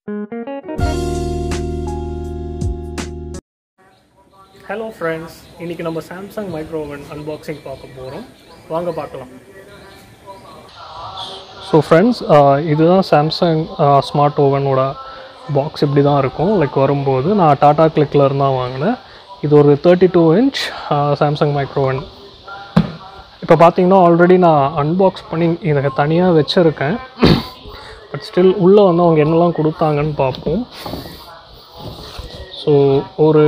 hello friends இன்றைக்கி நம்ம Samsung micro oven unboxing பார்க்க போகிறோம் வாங்க பார்க்கலாம் ஸோ ஃப்ரெண்ட்ஸ் இதுதான் சாம்சங் ஸ்மார்ட் ஓவனோட பாக்ஸ் இப்படி தான் இருக்கும் லைக் வரும்போது நான் டாடா கிளிக்கில் இருந்தால் வாங்கினேன் இது ஒரு thirty two inch Samsung microwave இப்போ பார்த்தீங்கன்னா ஆல்ரெடி நான் அன்பாக்ஸ் பண்ணி இதை தனியாக வச்சுருக்கேன் பட் ஸ்டில் உள்ளே வந்து அவங்க என்னெல்லாம் கொடுத்தாங்கன்னு பார்ப்போம் ஸோ ஒரு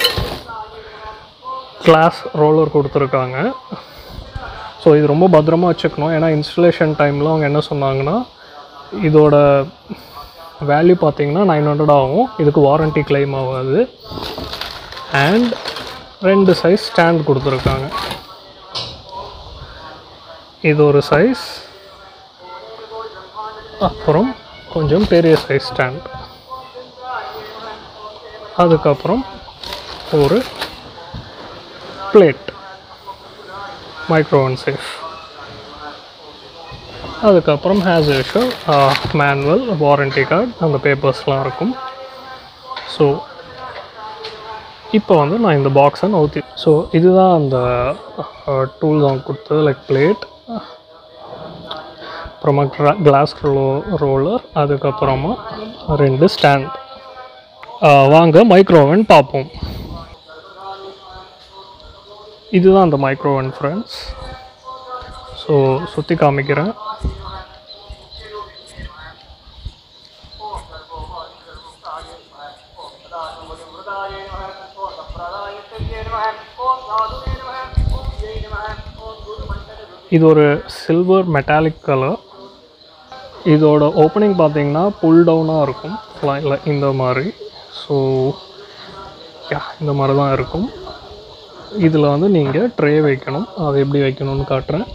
கிளாஸ் ரோலர் கொடுத்துருக்காங்க ஸோ இது ரொம்ப பத்திரமா வச்சுக்கணும் ஏன்னா இன்ஸ்டலேஷன் டைமில் அவங்க என்ன சொன்னாங்கன்னா இதோட வேல்யூ பார்த்தீங்கன்னா நைன் ஹண்ட்ரட் ஆகும் இதுக்கு வாரண்டி கிளைம் ஆகாது அண்ட் ரெண்டு சைஸ் ஸ்டாண்ட் கொடுத்துருக்காங்க இது ஒரு சைஸ் அப்புறம் கொஞ்சம் பெரிய சைஸ் ஸ்டாண்ட் அதுக்கப்புறம் ஒரு பிளேட் மைக்ரோவன் சேஃப் அதுக்கப்புறம் has usual manual warranty card அந்த பேப்பர்ஸ்லாம் இருக்கும் ஸோ இப்போ வந்து நான் இந்த பாக்ஸை நவுத்தி ஸோ இதுதான் அந்த டூல் தான் கொடுத்தது லைக் பிளேட் அப்புறமா கிளாஸ் ரோ ரோலர் அதுக்கப்புறமா ரெண்டு ஸ்டாண்ட் வாங்க மைக்ரோவன் பார்ப்போம் இதுதான் அந்த மைக்ரோவன் ஃப்ரெண்ட்ஸ் ஸோ சுற்றி காமிக்கிறேன் இது ஒரு சில்வர் மெட்டாலிக் கலர் இதோட ஓப்பனிங் பார்த்தீங்கன்னா புல் டவுனாக இருக்கும் இல்லை இந்த மாதிரி ஸோ யா இந்த மாதிரி தான் இருக்கும் இதில் வந்து நீங்கள் ட்ரே வைக்கணும் அது எப்படி வைக்கணும்னு காட்டுறேன்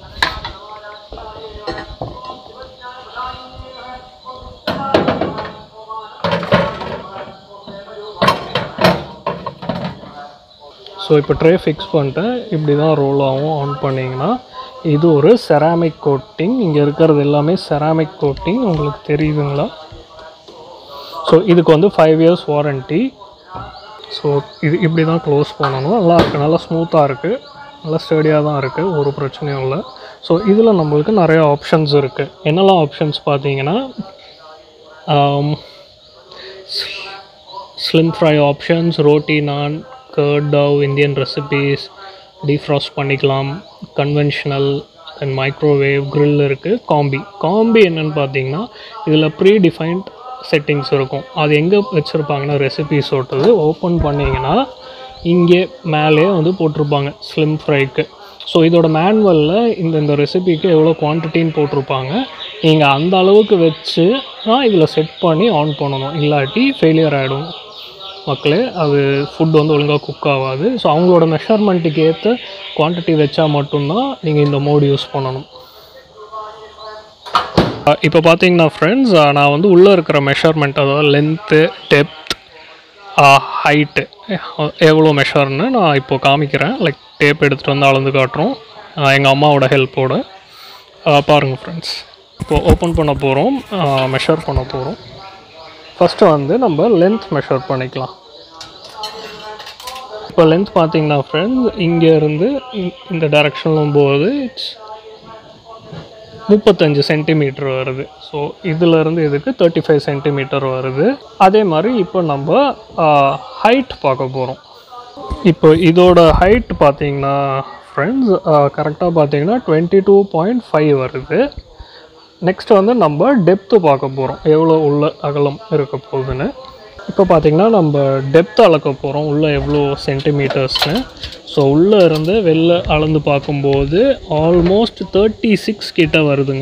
ஸோ இப்போ ட்ரே ஃபிக்ஸ் பண்ணிட்டேன் இப்படி தான் ரோல் ஆகும் ஆன் பண்ணிங்கன்னா இது ஒரு செராமிக் கோட்டிங் இங்கே இருக்கிறது எல்லாமே செராமிக் கோட்டிங் உங்களுக்கு தெரியுதுங்களா ஸோ இதுக்கு வந்து ஃபைவ் இயர்ஸ் வாரண்ட்டி ஸோ இது இப்படி தான் க்ளோஸ் பண்ணணும் நல்லா இருக்குது நல்லா ஸ்மூத்தாக இருக்குது நல்லா ஸ்டடியாக தான் இருக்குது ஒரு பிரச்சனையும் இல்லை ஸோ இதில் நம்மளுக்கு நிறைய ஆப்ஷன்ஸ் இருக்குது என்னெல்லாம் ஆப்ஷன்ஸ் பார்த்தீங்கன்னா slim fry options roti naan curd dough Indian recipes defrost பண்ணிக்கலாம் கன்வென்ஷனல் அண்ட் மைக்ரோவேவ் க்ரில் இருக்குது காம்பி காம்பி என்னென்னு பார்த்தீங்கன்னா இதில் ப்ரீ டிஃபைன்ட் செட்டிங்ஸ் இருக்கும் அது எங்கே வச்சுருப்பாங்கன்னா ரெசிபிஸ் ஓட்டது ஓப்பன் பண்ணிங்கன்னா இங்கே மேலே வந்து போட்டிருப்பாங்க ஸ்லிம் ஃப்ரைக்கு ஸோ இதோட மேனுவலில் இந்த இந்த ரெசிபிக்கு எவ்வளோ குவான்டிட்டின்னு போட்டிருப்பாங்க நீங்கள் அந்த அளவுக்கு வச்சு தான் இதில் செட் பண்ணி ஆன் பண்ணணும் இல்லாட்டி ஃபெயிலியர் ஆகிடும் மக்களே அது ஃபுட் வந்து ஒழுங்காக குக் ஆகாது ஸோ அவங்களோட மெஷர்மெண்ட்டுக்கு ஏற்ற குவான்டிட்டி வச்சா மட்டும்தான் நீங்கள் இந்த மோடு யூஸ் பண்ணணும் இப்போ பார்த்தீங்கன்னா ஃப்ரெண்ட்ஸ் நான் வந்து உள்ளே இருக்கிற மெஷர்மெண்ட் அதாவது லென்த்து டெப்த் ஹைட்டு எவ்வளோ மெஷர்னு நான் இப்போது காமிக்கிறேன் லைக் டேப் எடுத்துகிட்டு வந்து அளந்து காட்டுறோம் எங்கள் அம்மாவோட ஹெல்ப்போட பாருங்கள் ஃப்ரெண்ட்ஸ் இப்போது ஓப்பன் பண்ண போகிறோம் மெஷர் பண்ண போகிறோம் ஃபஸ்ட்டு வந்து நம்ம லென்த் மெஷர் பண்ணிக்கலாம் இப்போ லென்த் பார்த்தீங்கன்னா ஃப்ரெண்ட்ஸ் இங்கேருந்து இந்த டைரக்ஷன்லும் போது இட்ஸ் முப்பத்தஞ்சு சென்டிமீட்டர் வருது ஸோ இதிலேருந்து இதுக்கு தேர்ட்டி ஃபைவ் சென்டிமீட்டர் வருது அதே மாதிரி இப்போ நம்ம ஹைட் பார்க்க போகிறோம் இப்போ இதோட ஹைட் பார்த்தீங்கன்னா ஃப்ரெண்ட்ஸ் கரெக்டாக பார்த்தீங்கன்னா டுவெண்ட்டி டூ பாயிண்ட் ஃபைவ் வருது நெக்ஸ்ட் வந்து நம்ம டெப்த்து பார்க்க போகிறோம் எவ்வளோ உள்ள அகலம் இருக்க போகுதுன்னு இப்போ பார்த்தீங்கன்னா நம்ம டெப்த் அளக்க போகிறோம் உள்ளே எவ்வளோ சென்டிமீட்டர்ஸ்னு ஸோ உள்ளே இருந்து வெளில அளந்து பார்க்கும்போது ஆல்மோஸ்ட் தேர்ட்டி சிக்ஸ் கிட்ட வருதுங்க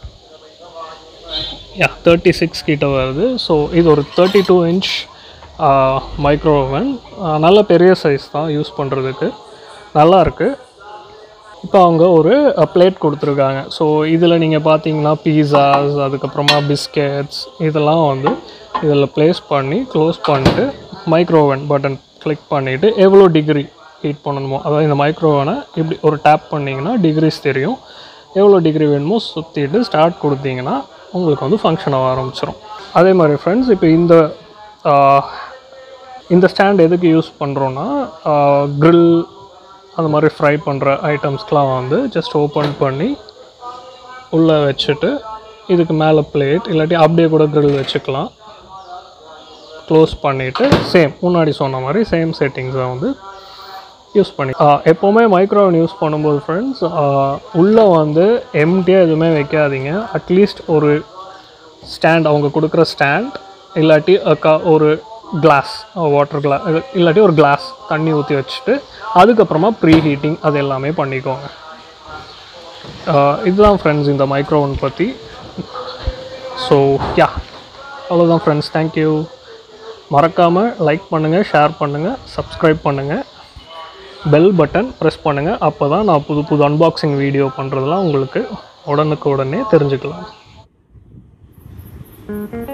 யா தேர்ட்டி சிக்ஸ் கிட்ட வருது ஸோ இது ஒரு தேர்ட்டி டூ இன்ச் மைக்ரோவன் நல்ல பெரிய சைஸ் தான் யூஸ் பண்ணுறதுக்கு நல்லா இருக்குது இப்போ அவங்க ஒரு பிளேட் கொடுத்துருக்காங்க ஸோ இதில் நீங்கள் பார்த்தீங்கன்னா பீஸாஸ் அதுக்கப்புறமா பிஸ்கெட்ஸ் இதெல்லாம் வந்து இதில் ப்ளேஸ் பண்ணி க்ளோஸ் பண்ணிட்டு மைக்ரோவன் பட்டன் கிளிக் பண்ணிவிட்டு எவ்வளோ டிகிரி ஹீட் பண்ணணுமோ அதாவது இந்த மைக்ரோவனை இப்படி ஒரு டேப் பண்ணிங்கன்னா டிகிரிஸ் தெரியும் எவ்வளோ டிகிரி வேணுமோ சுற்றிட்டு ஸ்டார்ட் கொடுத்தீங்கன்னா உங்களுக்கு வந்து ஃபங்க்ஷன் ஆக ஆரம்பிச்சிடும் அதே மாதிரி ஃப்ரெண்ட்ஸ் இப்போ இந்த ஆஹ், இந்த ஸ்டாண்ட் எதுக்கு யூஸ் பண்ணுறோன்னா grill அந்த மாதிரி ஃப்ரை பண்ணுற ஐட்டம்ஸ்க்கெலாம் வந்து ஜஸ்ட் ஓப்பன் பண்ணி உள்ளே வச்சுட்டு இதுக்கு மேலே பிளேட் இல்லாட்டி அப்படியே கூட grill வச்சுக்கலாம் க்ளோஸ் பண்ணிவிட்டு சேம் முன்னாடி சொன்ன மாதிரி சேம் செட்டிங்ஸை வந்து யூஸ் பண்ணி ஆ, எப்போவுமே மைக்ரோவன் யூஸ் பண்ணும்போது ஃப்ரெண்ட்ஸ் உள்ளே வந்து எம்டியாக எதுவுமே வைக்காதீங்க அட்லீஸ்ட் ஒரு ஸ்டாண்ட் அவங்க கொடுக்குற ஸ்டாண்ட் இல்லாட்டி a க- ஒரு கிளாஸ் வாட்டர் கிளாஸ் இல்லாட்டி ஒரு கிளாஸ் தண்ணி ஊற்றி வச்சுட்டு அதுக்கப்புறமா ப்ரீ ஹீட்டிங் அது எல்லாமே பண்ணிக்கோங்க ஆ, இதுதான் ஃப்ரெண்ட்ஸ் இந்த மைக்ரோவன் பற்றி ஸோ யா அவ்வளோதான் ஃப்ரெண்ட்ஸ் தேங்க்யூ மறக்காமல் லைக் பண்ணுங்கள் ஷேர் பண்ணுங்கள் சப்ஸ்கிரைப் பண்ணுங்கள் பெல் பட்டன் ப்ரெஸ் பண்ணுங்கள் அப்போ தான் நான் புது புது அன்பாக்சிங் வீடியோ பண்ணுறதெல்லாம் உங்களுக்கு உடனுக்கு உடனே தெரிஞ்சுக்கலாம்